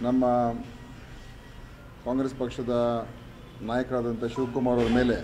ನಮ್ಮ ಕಾಂಗ್ರೆಸ್ ಪಕ್ಷದ ನಾಯಕರಾದಂಥ ಶಿವಕುಮಾರ್ ಅವರ ಮೇಲೆ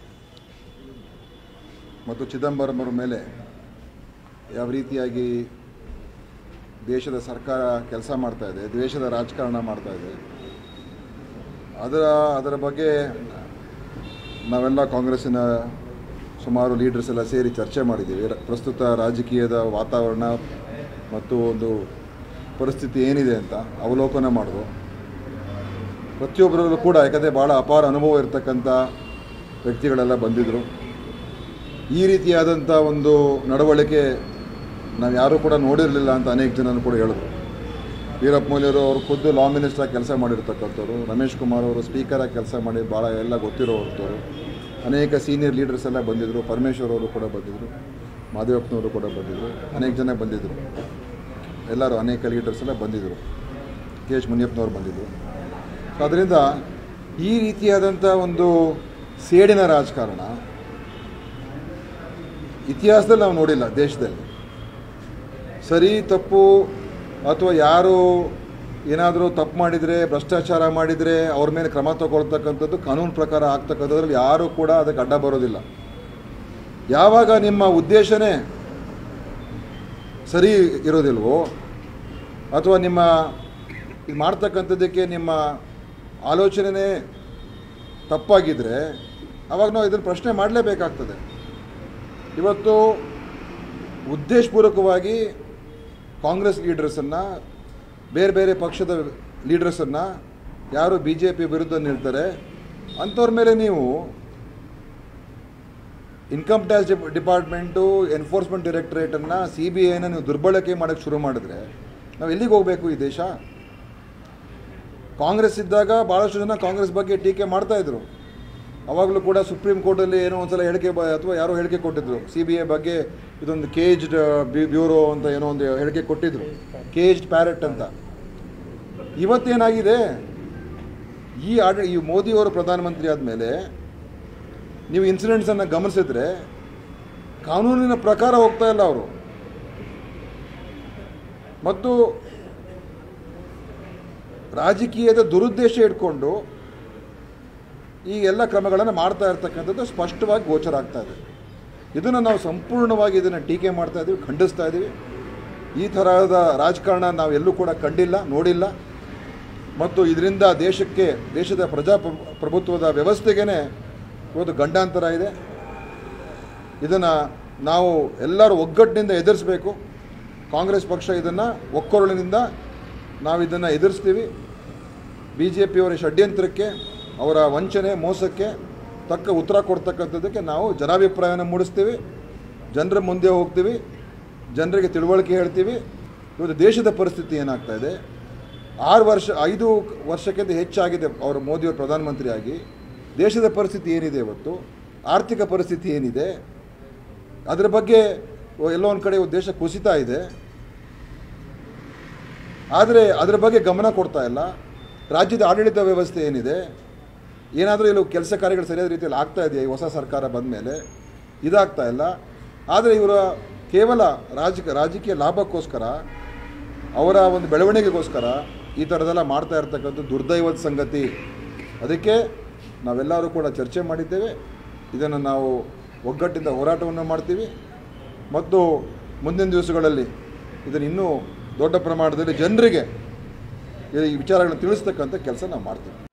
ಮತ್ತು ಚಿದಂಬರಂ ಅವರ ಮೇಲೆ ಯಾವ ರೀತಿಯಾಗಿ ದೇಶದ ಸರ್ಕಾರ ಕೆಲಸ ಮಾಡ್ತಾ ಇದೆ ದೇಶದ ರಾಜಕಾರಣ ಮಾಡ್ತಾ ಇದೆ ಅದರ ಅದರ ಬಗ್ಗೆ ನಾವೆಲ್ಲ ಕಾಂಗ್ರೆಸ್ಸಿನ ಸುಮಾರು ಲೀಡರ್ಸ್ ಎಲ್ಲ ಸೇರಿ ಚರ್ಚೆ ಮಾಡಿದ್ದೀವಿ ರ- ಪ್ರಸ್ತುತ ರಾಜಕೀಯದ ವಾತಾವರಣ ಮತ್ತು ಒಂದು ಪರಿಸ್ಥಿತಿ ಏನಿದೆ ಅಂತ ಅವಲೋಕನ ಮಾಡಿದ್ರು ಪ್ರತಿಯೊಬ್ಬರಲ್ಲೂ ಕೂಡ ಯಾಕಂದರೆ ಭಾಳ ಅಪಾರ ಅನುಭವ ಇರತಕ್ಕಂಥ ವ್ಯಕ್ತಿಗಳೆಲ್ಲ ಬಂದಿದ್ದರು ಈ ರೀತಿಯಾದಂಥ ಒಂದು ನಡವಳಿಕೆ ನಾವು ಯಾರೂ ಕೂಡ ನೋಡಿರಲಿಲ್ಲ ಅಂತ ಅನೇಕ ಜನರು ಕೂಡ ಹೇಳಿದ್ರು ವೀರಪ್ಪ ಮೊಯ್ಲಿಯವರು ಅವರು ಖುದ್ದು ಲಾ ಮಿನಿಸ್ಟ್ರಾಗಿ ಕೆಲಸ ಮಾಡಿರ್ತಕ್ಕಂಥವ್ರು ರಮೇಶ್ ಕುಮಾರ್ ಅವರು ಸ್ಪೀಕರಾಗಿ ಕೆಲಸ ಮಾಡಿ ಭಾಳ ಎಲ್ಲ ಗೊತ್ತಿರೋವಂಥವ್ರು ಅನೇಕ ಸೀನಿಯರ್ ಲೀಡರ್ಸ್ ಎಲ್ಲ ಬಂದಿದ್ದರು ಪರಮೇಶ್ವರ್ ಅವರು ಕೂಡ ಬಂದಿದ್ದರು ಮಾದೇವಪ್ಪನವರು ಕೂಡ ಬಂದಿದ್ದರು ಅನೇಕ ಜನ ಬಂದಿದ್ದರು ಎಲ್ಲರೂ ಅನೇಕ ಲೀಡರ್ಸ್ ಎಲ್ಲ ಬಂದಿದ್ದರು ಕೆ ಎಚ್ ಮುನಿಯಪ್ಪನವ್ರು ಬಂದಿದ್ದರು ಸೊ ಅದರಿಂದ ಈ ರೀತಿಯಾದಂಥ ಒಂದು ಸೇಡಿನ ರಾಜಕಾರಣ ಇತಿಹಾಸದಲ್ಲಿ ನಾವು ನೋಡಿಲ್ಲ ದೇಶದಲ್ಲಿ ಸರಿ ತಪ್ಪು ಅಥವಾ ಯಾರು ಏನಾದರೂ ತಪ್ಪು ಮಾಡಿದರೆ ಭ್ರಷ್ಟಾಚಾರ ಮಾಡಿದರೆ ಅವ್ರ ಮೇಲೆ ಕ್ರಮ ತಗೊಳ್ತಕ್ಕಂಥದ್ದು ಕಾನೂನು ಪ್ರಕಾರ ಆಗ್ತಕ್ಕಂಥದ್ರಲ್ಲಿ ಯಾರೂ ಕೂಡ ಅದಕ್ಕೆ ಅಡ್ಡ ಬರೋದಿಲ್ಲ ಯಾವಾಗ ನಿಮ್ಮ ಉದ್ದೇಶನೇ ಸರಿ ಇರೋದಿಲ್ವೋ ಅಥವಾ ನಿಮ್ಮ ಇದು ಮಾಡ್ತಕ್ಕಂಥದ್ದಕ್ಕೆ ನಿಮ್ಮ ಆಲೋಚನೆನೇ ತಪ್ಪಾಗಿದ್ದರೆ ಅವಾಗ ನಾವು ಇದನ್ನು ಪ್ರಶ್ನೆ ಮಾಡಲೇಬೇಕಾಗ್ತದೆ ಇವತ್ತು ಉದ್ದೇಶಪೂರ್ವಕವಾಗಿ ಕಾಂಗ್ರೆಸ್ ಲೀಡರ್ಸನ್ನು ಬೇರೆ ಬೇರೆ ಪಕ್ಷದ ಲೀಡರ್ಸನ್ನು ಯಾರು ಬಿ ಜೆ ಪಿ ವಿರುದ್ಧ ನಿಲ್ತಾರೆ ಅಂಥವ್ರ ಮೇಲೆ ನೀವು ಇನ್ಕಮ್ ಟ್ಯಾಕ್ಸ್ ಡಿಪ್ ಡಿಪಾರ್ಟ್ಮೆಂಟು ಎನ್ಫೋರ್ಸ್ಮೆಂಟ್ ಡೈರೆಕ್ಟರೇಟನ್ನು ಸಿ ಬಿ ಐನ ನೀವು ದುರ್ಬಳಕೆ ಮಾಡೋಕ್ಕೆ ಶುರು ಮಾಡಿದ್ರೆ ನಾವು ಎಲ್ಲಿಗೆ ಹೋಗಬೇಕು ಈ ದೇಶ ಕಾಂಗ್ರೆಸ್ ಇದ್ದಾಗ ಭಾಳಷ್ಟು ಜನ ಕಾಂಗ್ರೆಸ್ ಬಗ್ಗೆ ಟೀಕೆ ಮಾಡ್ತಾ ಇದ್ರು ಅವಾಗಲೂ ಕೂಡ ಸುಪ್ರೀಂ ಕೋರ್ಟಲ್ಲಿ ಏನೋ ಒಂದ್ಸಲ ಹೇಳಿಕೆ ಬ ಅಥವಾ ಯಾರೋ ಹೇಳಿಕೆ ಕೊಟ್ಟಿದ್ರು ಸಿ ಬಿ ಐ ಬಗ್ಗೆ ಇದೊಂದು ಕೇಜ್ಡ್ ಬ್ಯೂರೋ ಅಂತ ಏನೋ ಒಂದು ಹೇಳಿಕೆ ಕೊಟ್ಟಿದ್ರು ಕೇಜ್ಡ್ ಪ್ಯಾರೆಟ್ ಅಂತ ಇವತ್ತೇನಾಗಿದೆ ಈ ಆಡ ಈ ಮೋದಿಯವರು ಪ್ರಧಾನಮಂತ್ರಿ ಆದಮೇಲೆ ನೀವು ಇನ್ಸಿಡೆಂಟ್ಸನ್ನು ಗಮನಿಸಿದ್ರೆ ಕಾನೂನಿನ ಪ್ರಕಾರ ಹೋಗ್ತಾ ಇಲ್ಲ ಅವರು ಮತ್ತು ರಾಜಕೀಯದ ದುರುದ್ದೇಶ ಇಟ್ಕೊಂಡು ಈ ಎಲ್ಲ ಕ್ರಮಗಳನ್ನು ಮಾಡ್ತಾ ಇರ್ತಕ್ಕಂಥದ್ದು ಸ್ಪಷ್ಟವಾಗಿ ಗೋಚರ ಆಗ್ತಾ ಇದೆ ಇದನ್ನು ನಾವು ಸಂಪೂರ್ಣವಾಗಿ ಇದನ್ನು ಟೀಕೆ ಮಾಡ್ತಾ ಇದ್ದೀವಿ ಖಂಡಿಸ್ತಾ ಇದ್ದೀವಿ ಈ ತರಹದ ರಾಜಕಾರಣ ನಾವು ಎಲ್ಲೂ ಕೂಡ ಕಂಡಿಲ್ಲ ನೋಡಿಲ್ಲ ಮತ್ತು ಇದರಿಂದ ದೇಶಕ್ಕೆ ದೇಶದ ಪ್ರಜಾಪ್ರಭು ಪ್ರಭುತ್ವದ ವ್ಯವಸ್ಥೆಗೇ ಇವತ್ತು ಗಂಡಾಂತರ ಇದೆ ಇದನ್ನು ನಾವು ಎಲ್ಲರೂ ಒಗ್ಗಟ್ಟಿನಿಂದ ಎದುರಿಸಬೇಕು ಕಾಂಗ್ರೆಸ್ ಪಕ್ಷ ಇದನ್ನು ಒಕ್ಕೊರಳಿನಿಂದ ನಾವು ಇದನ್ನು ಎದುರಿಸ್ತೀವಿ ಬಿ ಜೆ ಪಿಯವರ ಷಡ್ಯಂತ್ರಕ್ಕೆ ಅವರ ವಂಚನೆ ಮೋಸಕ್ಕೆ ತಕ್ಕ ಉತ್ತರ ಕೊಡ್ತಕ್ಕಂಥದ್ದಕ್ಕೆ ನಾವು ಜನಾಭಿಪ್ರಾಯನ ಮೂಡಿಸ್ತೀವಿ ಜನರ ಮುಂದೆ ಹೋಗ್ತೀವಿ ಜನರಿಗೆ ತಿಳುವಳಿಕೆ ಹೇಳ್ತೀವಿ ಇವತ್ತು ದೇಶದ ಪರಿಸ್ಥಿತಿ ಏನಾಗ್ತಾ ಇದೆ ಆರು ವರ್ಷ ಐದು ವರ್ಷಕ್ಕಿಂತ ಹೆಚ್ಚಾಗಿದೆ ಅವರು ಮೋದಿಯವರು ಪ್ರಧಾನಮಂತ್ರಿಯಾಗಿ ದೇಶದ ಪರಿಸ್ಥಿತಿ ಏನಿದೆ ಇವತ್ತು ಆರ್ಥಿಕ ಪರಿಸ್ಥಿತಿ ಏನಿದೆ ಅದರ ಬಗ್ಗೆ ಎಲ್ಲೋ ಒಂದು ಕಡೆ ದೇಶ ಕುಸಿತಾ ಇದೆ ಆದರೆ ಅದರ ಬಗ್ಗೆ ಗಮನ ಕೊಡ್ತಾ ಇಲ್ಲ ರಾಜ್ಯದ ಆಡಳಿತ ವ್ಯವಸ್ಥೆ ಏನಿದೆ ಏನಾದರೂ ಇಲ್ಲಿ ಕೆಲಸ ಕಾರ್ಯಗಳು ಸರಿಯಾದ ರೀತಿಯಲ್ಲಿ ಆಗ್ತಾ ಇದೆಯಾ ಈ ಹೊಸ ಸರ್ಕಾರ ಬಂದ ಮೇಲೆ ಇದಾಗ್ತಾ ಇಲ್ಲ ಆದರೆ ಇವರ ಕೇವಲ ರಾಜ ರಾಜಕೀಯ ಲಾಭಕ್ಕೋಸ್ಕರ ಅವರ ಒಂದು ಬೆಳವಣಿಗೆಗೋಸ್ಕರ ಈ ಥರದೆಲ್ಲ ಮಾಡ್ತಾ ಇರ್ತಕ್ಕಂಥ ದುರ್ದೈವದ ಸಂಗತಿ ಅದಕ್ಕೆ ನಾವೆಲ್ಲರೂ ಕೂಡ ಚರ್ಚೆ ಮಾಡಿದ್ದೇವೆ ಇದನ್ನು ನಾವು ಒಗ್ಗಟ್ಟಿಂದ ಹೋರಾಟವನ್ನು ಮಾಡ್ತೀವಿ ಮತ್ತು ಮುಂದಿನ ದಿವಸಗಳಲ್ಲಿ ಇದನ್ನು ಇನ್ನೂ ದೊಡ್ಡ ಪ್ರಮಾಣದಲ್ಲಿ ಜನರಿಗೆ ಈ ವಿಚಾರಗಳನ್ನು ತಿಳಿಸ್ತಕ್ಕಂಥ ಕೆಲಸ ನಾವು ಮಾಡ್ತೀವಿ